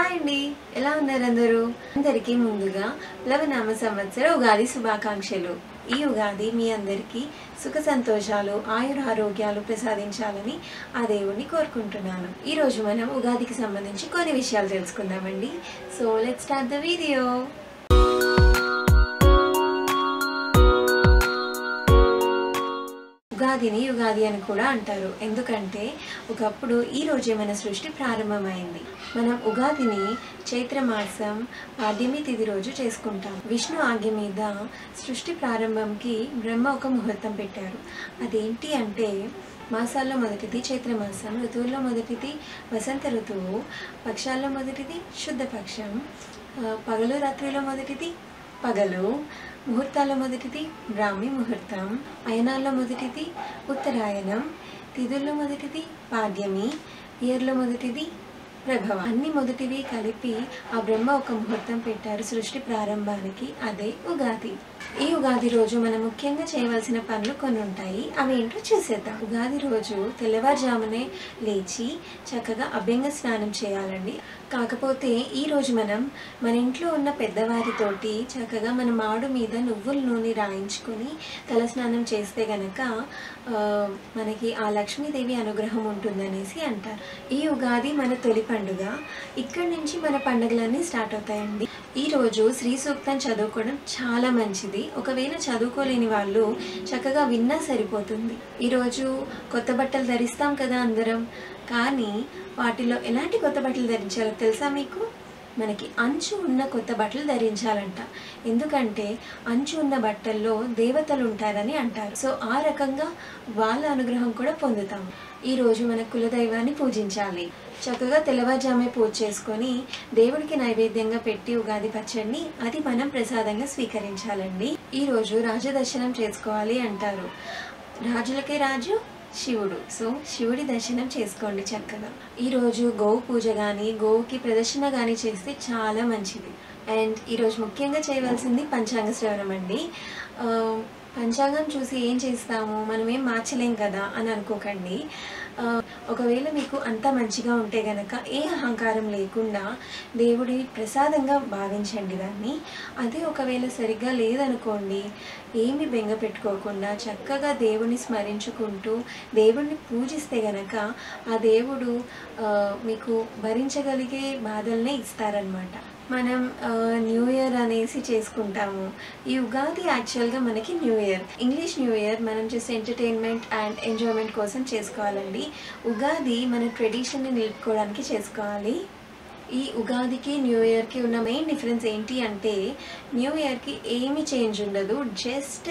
hi అండి ఎలా ఉన్నారు అందరూ అందరికీ ముందుగా లవనామ సంవత్సర ఉగాది శుభాకాంక్షలు ఈ ఉగాది మీ అందరికీ సుఖ సంతోషాలు ఆయుర ఆరోగ్యాలు ప్రసాదించాలని ఆ దేవుణ్ణి కోరుకుంటున్నాను ఈ రోజు మనం ఉగాదికి సంబంధించి కొన్ని విషయాలు తెలుసుకుందామండి so let start the video ఉగాదిని యుగాది అని కూడా అంటారు ఎందుకంటే ఒకప్పుడు ఈ రోజే మన సృష్టి ప్రారంభమైంది మనం ఉగాదిని చైత్రమాసం పాడ్యమి తిథి రోజు చేసుకుంటాం విష్ణు ఆజ్ఞ మీద సృష్టి ప్రారంభంకి బ్రహ్మ ఒక ముహూర్తం పెట్టారు అదేంటి అంటే మాసాల్లో మొదటిది చైత్రమాసం ఋతువుల్లో మొదటిది వసంత ఋతువు పక్షాల్లో మొదటిది శుద్ధ పక్షం ఆ, పగలు రాత్రిలో మొదటిది పగలు ముహూర్తాల్లో మొదటిది బ్రాహ్మి ముహూర్తం అయనాల్లో మొదటిది ఉత్తరాయణం తిథుల్లో మొదటిది పాడ్యమి ఇయర్లో మొదటిది ప్రభవ అన్ని మొదటివి కలిపి ఆ బ్రహ్మ ఒక ముహూర్తం పెట్టారు సృష్టి ప్రారంభానికి అదే ఉగాది ఈ ఉగాది రోజు మనం ముఖ్యంగా చేయవలసిన పనులు కొన్ని ఉంటాయి అవి ఏంటో చూసేద్దాం ఉగాది రోజు తెల్లవారుజామునే లేచి చక్కగా అభ్యంగ స్నానం చేయాలండి కాకపోతే ఈ రోజు మనం మన ఇంట్లో ఉన్న పెద్దవారితోటి చక్కగా మన మాడు మీద నువ్వుల నూనె రాయించుకొని తల స్నానం చేస్తే గనక ఆ, మనకి ఆ లక్ష్మీదేవి అనుగ్రహం ఉంటుందనేసి అంటారు ఈ ఉగాది మన తొలి పండుగ ఇక్కడి నుంచి మన పండుగలన్నీ స్టార్ట్ అవుతాయండి ఈ రోజు శ్రీ సూక్తం చదువుకోవడం చాలా మంచిది ఒకవేళ చదువుకోలేని వాళ్ళు చక్కగా విన్నా సరిపోతుంది ఈరోజు కొత్త బట్టలు ధరిస్తాం కదా అందరం కానీ వాటిలో ఎలాంటి కొత్త బట్టలు ధరించాలో తెలుసా మీకు మనకి అంచు ఉన్న కొత్త బట్టలు ధరించాలంట ఎందుకంటే అంచు ఉన్న బట్టల్లో దేవతలు ఉంటారని అంటారు సో ఆ రకంగా వాళ్ళ అనుగ్రహం కూడా పొందుతాం ఈ రోజు మన కులదైవాన్ని పూజించాలి చక్కగా తెల్లవారుజామే పూజ చేసుకొని దేవుడికి నైవేద్యంగా పెట్టి ఉగాది పచ్చడిని అది మనం ప్రసాదంగా స్వీకరించాలండి ఈ రోజు రాజదర్శనం చేసుకోవాలి అంటారు రాజులకే రాజు శివుడు సో శివుడి దర్శనం చేసుకోండి చక్కగా ఈరోజు గోవు పూజ కానీ గోవుకి ప్రదర్శన కానీ చేస్తే చాలా మంచిది అండ్ ఈరోజు ముఖ్యంగా చేయవలసింది పంచాంగ శ్రవణం అండి ఆ, పంచాంగం చూసి ఏం చేస్తాము మనం ఏం మార్చలేం కదా అని అనుకోకండి ఆ, ఒకవేళ మీకు అంత మంచిగా ఉంటే గనక ఏ అహంకారం లేకుండా దేవుడి ప్రసాదంగా భావించండి దాన్ని అదే ఒకవేళ సరిగ్గా లేదనుకోండి ఏమి బెంగ పెట్టుకోకుండా చక్కగా దేవుని స్మరించుకుంటూ దేవుడిని పూజిస్తే గనక ఆ దేవుడు ఆ, మీకు భరించగలిగే బాధల్నే ఇస్తారనమాట మనం ఆ, న్యూ ఇయర్ అనేసి చేసుకుంటాము ఈ ఉగాది యాక్చువల్గా మనకి new year English new year మనం జస్ట్ ఎంటర్టైన్మెంట్ అండ్ ఎంజాయ్మెంట్ కోసం చేసుకోవాలండి ఉగాది మన ట్రెడిషన్ని నిలుపుకోవడానికి చేసుకోవాలి ఈ ఉగాదికి న్యూ ఇయర్కి ఉన్న మెయిన్ డిఫరెన్స్ ఏంటి అంటే న్యూ ఇయర్కి ఏమి చేంజ్ ఉండదు జస్ట్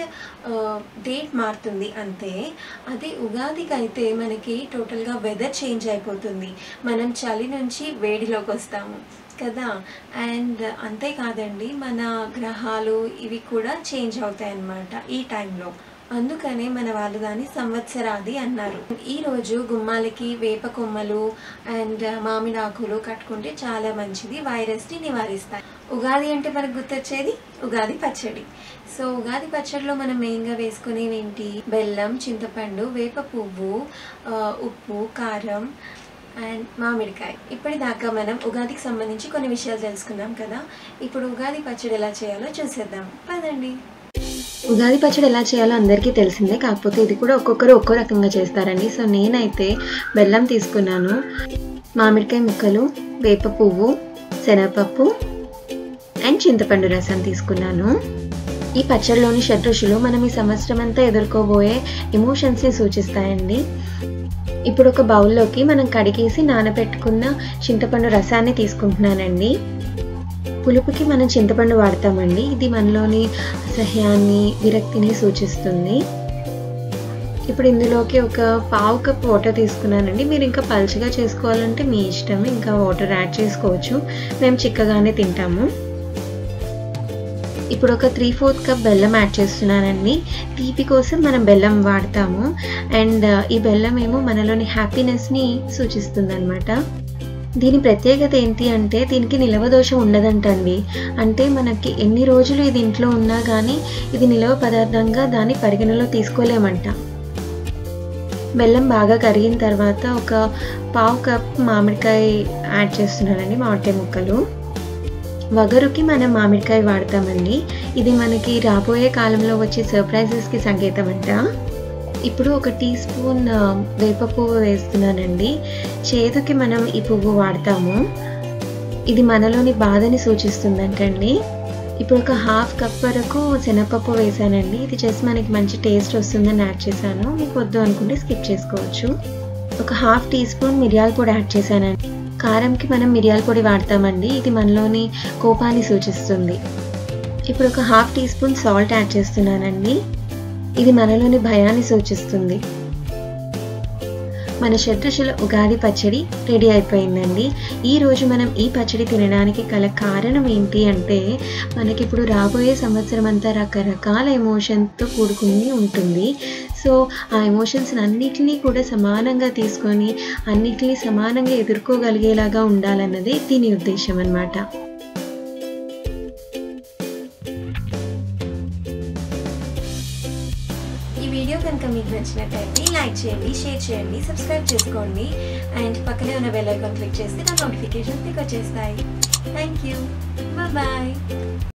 డేట్ మారుతుంది అంతే అదే ఉగాదికి అయితే మనకి టోటల్గా వెదర్ చేంజ్ అయిపోతుంది మనం చలి నుంచి వేడిలోకి వస్తాము కదా అండ్ అంతేకాదండి మన గ్రహాలు ఇవి కూడా చేంజ్ అవుతాయి అన్నమాట ఈ టైంలో అందుకనే మన వాళ్ళు దాన్ని సంవత్సరాది అన్నారు ఈ రోజు గుమ్మాలకి వేప కొమ్మలు అండ్ మామిడాకులు కట్టుకుంటే చాలా మంచిది వైరస్ని నివారిస్తాయి ఉగాది అంటే మనకు గుర్తొచ్చేది ఉగాది పచ్చడి సో ఉగాది పచ్చడిలో మనం మెయిన్గా వేసుకునేవి ఏంటి బెల్లం చింతపండు వేప పువ్వు ఆ, ఉప్పు కారం అండ్ మామిడికాయ ఇప్పటిదాకా మనం ఉగాదికి సంబంధించి కొన్ని విషయాలు తెలుసుకున్నాం కదా ఇప్పుడు ఉగాది పచ్చడి ఎలా చేయాలో చూసేద్దాం పదండి ఉగాది పచ్చడి ఎలా చేయాలో అందరికీ తెలిసిందే కాకపోతే ఇది కూడా ఒక్కొక్కరు ఒక్కో రకంగా చేస్తారండి సో నేనైతే బెల్లం తీసుకున్నాను మామిడికాయ ముక్కలు వేప పువ్వు శనగపప్పు అండ్ చింతపండు రసం తీసుకున్నాను ఈ పచ్చడిలోని షడ్రుషులు మనం ఈ సంవత్సరం అంతా ఎదుర్కోబోయే ఎమోషన్స్ని సూచిస్తాయండి ఇప్పుడు ఒక బౌల్లోకి మనం కడిగేసి నానబెట్టుకున్న చింతపండు రసాన్ని తీసుకుంటున్నానండి పులుపుకి మనం చింతపండు వాడతామండి ఇది మనలోని అసహ్యాన్ని విరక్తిని సూచిస్తుంది ఇప్పుడు ఇందులోకి ఒక పావు కప్ వాటర్ తీసుకున్నానండి మీరు ఇంకా పలుచగా చేసుకోవాలంటే మీ ఇష్టం ఇంకా వాటర్ యాడ్ చేసుకోవచ్చు మేము చిక్కగానే తింటాము ఇప్పుడు ఒక త్రీ ఫోర్త్ కప్ బెల్లం యాడ్ చేస్తున్నానండి తీపి కోసం మనం బెల్లం వాడతాము అండ్ ఈ బెల్లం ఏమో మనలోని హ్యాపీనెస్ని సూచిస్తుంది అనమాట దీని ప్రత్యేకత ఏంటి అంటే దీనికి నిలవ దోష ఉండదంటండి అంటే మనకి ఎన్ని రోజులు ఇది ఇంట్లో ఉన్నా కానీ ఇది నిలవ పదార్థంగా దాన్ని పరిగణలో తీసుకోలేమంట బెల్లం బాగా కరిగిన తర్వాత ఒక పావు కప్ మామిడికాయ యాడ్ చేస్తున్నానండి మామిడికాయ ముక్కలు వగరుకి మనం మామిడికాయ వాడతామండి ఇది మనకి రాబోయే కాలంలో వచ్చే సర్ప్రైజెస్కి సంకేతం అంట ఇప్పుడు ఒక టీ స్పూన్ ఆ, వేప పువ్వు వేస్తున్నానండి చేదుకి మనం ఈ పువ్వు వాడతాము ఇది మనలోని బాధని సూచిస్తుందంటండి ఇప్పుడు ఒక హాఫ్ కప్ వరకు శనగపప్పు వేసానండి ఇది చేసి మనకి మంచి టేస్ట్ వస్తుందని యాడ్ చేశాను మీకు వద్దు అనుకుంటే స్కిప్ చేసుకోవచ్చు ఒక హాఫ్ టీ స్పూన్ మిరియాల పొడి యాడ్ చేశానండి కారంకి మనం మిరియాల పొడి వాడతామండి ఇది మనలోని కోపాన్ని సూచిస్తుంది ఇప్పుడు ఒక half teaspoon salt add చేస్తున్నానండి ఇది మనలోని భయాన్ని సూచిస్తుంది మన షడ్రుచుల ఉగాది పచ్చడి రెడీ అయిపోయిందండి ఈ రోజు మనం ఈ పచ్చడి తినడానికి గల కారణం ఏంటి అంటే మనకి ఇప్పుడు రాబోయే సంవత్సరం అంతా రకరకాల ఎమోషన్తో కూడుకుని ఉంటుంది సో ఆ ఎమోషన్స్ అన్నిటినీ కూడా సమానంగా తీసుకొని అన్నిటినీ సమానంగా ఎదుర్కోగలిగేలాగా ఉండాలన్నదే దీని ఉద్దేశం అన్నమాట ఈ వీడియో కనుక మీకు నచ్చినట్టయితే లైక్ చేయండి షేర్ చేయండి సబ్స్క్రైబ్ చేసుకోండి అండ్ పక్కనే ఉన్న బెల్ ఐకాన్ క్లిక్ చేస్తే నా నోటిఫికేషన్స్ మీకు వచ్చేస్తాయి థ్యాంక్ యూ బాయ్